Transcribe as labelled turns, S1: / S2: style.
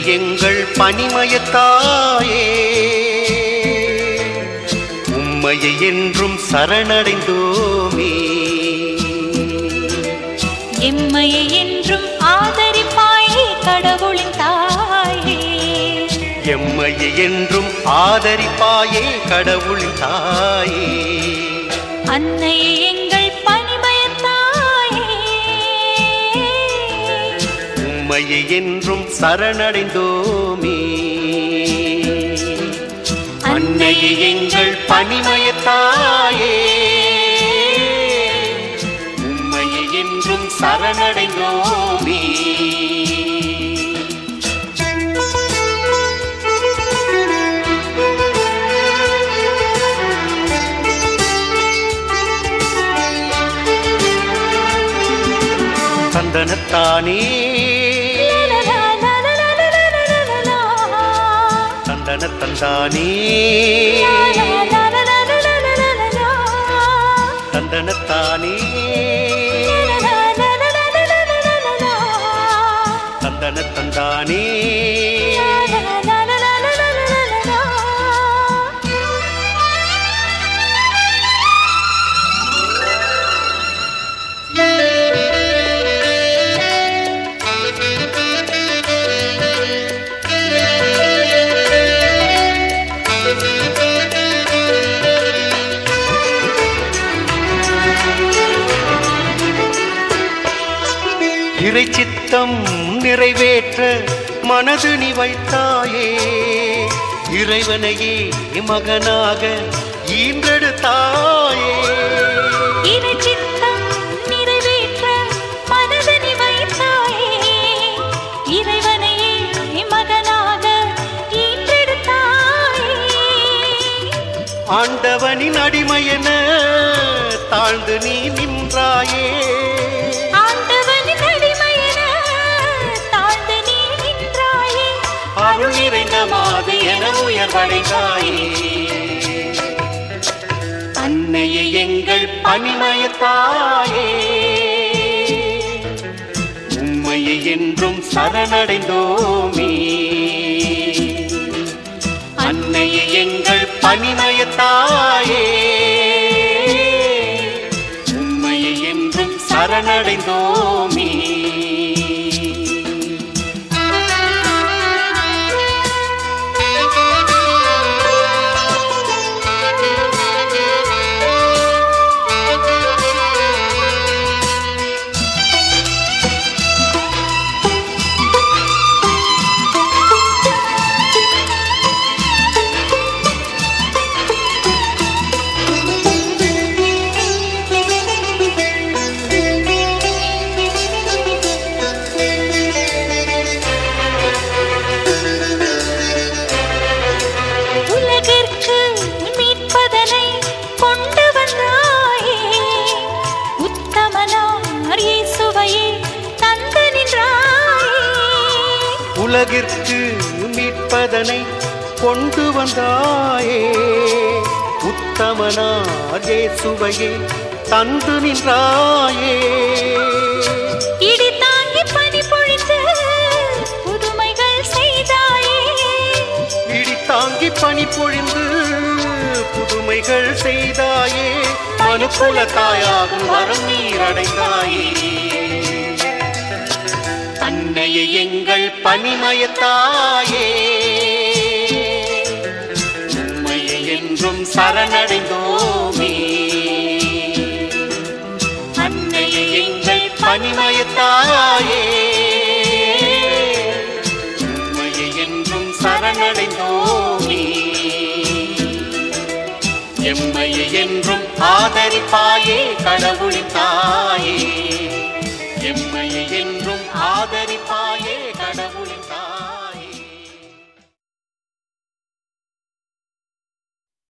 S1: எங்கள் பனிமயத்தாயே உம்மையை என்றும் சரணடைந்தோமே
S2: எம்மையை என்றும் ஆதரிப்பாயே கடவுளின் தாயே
S1: எம்மையை என்றும் ஆதரிப்பாயே கடவுளின் தாயே
S2: அன்னையே எங்கள் பனிமயத்தாயே
S1: உம்மையை என்றும் சரணடைந்தோமே அன்னையே எங்கள் பனிமயத்தாயே உம்மையை என்றும் சரணடைந்தோமே தந்தனத்தானே தந்தன தந்தானே தந்தனத்தானே தந்தன தந்தானே இறை சித்தம் நிறைவேற்ற மனது நீ வைத்தாயே இறைவனையே மகனாக ஈன்றெடுத்தாயே
S2: இறை சித்தம் நிறைவேற்ற மனதனி வைத்தாயே இறைவனையே மகனாக ஈன்றெடுத்தாயே
S1: ஆண்டவனின் அடிமையென தாழ்ந்து நீ நின்றாயே
S2: ஆண்டவனின் அடிமையென தாழ்ந்து நீ நின்றாயே
S1: அருள் நிறைந்த மாது என உயர்வடைந்தாயே அன்னையே எங்கள் பனிமயத்தாயே உம்மையை என்றும் சரணடைந்தோமே அன்னையே எங்கள் பனிமயத்தாயே உம்மையை என்றும் சரணடைந்தோமே
S2: உலகிற்கு மீட்பதனை கொண்டு வந்தாயே உத்தமனார் இயேசுவையே தந்து நின்றாயே
S1: உலகிற்கு மீட்பதனை கொண்டு வந்தாயே உத்தமனார் இயேசுவையே தந்து நின்றாயே
S2: இடி தாங்கி பனி பொழிந்து புதுமைகள் செய்தாயே
S1: இடி தாங்கி பனி பொழிந்து புதுமைகள் செய்தாயே மனுக்குல தாயாகும் வரம் நீரடைந்தாயே அன்னையே எங்கள் பனிமயத்தாயே உம்மையை என்றும் சரணடைந்தோமே அன்னையே எங்கள் பனிமயத்தாயே உம்மையை என்றும் சரணடைந்தோமே எம்மையை என்றும் ஆதரிப்பாயே கடவுளின் தாயே எம்மையை என்றும் ஆதரிப்பாயே கடவுளின் தாயே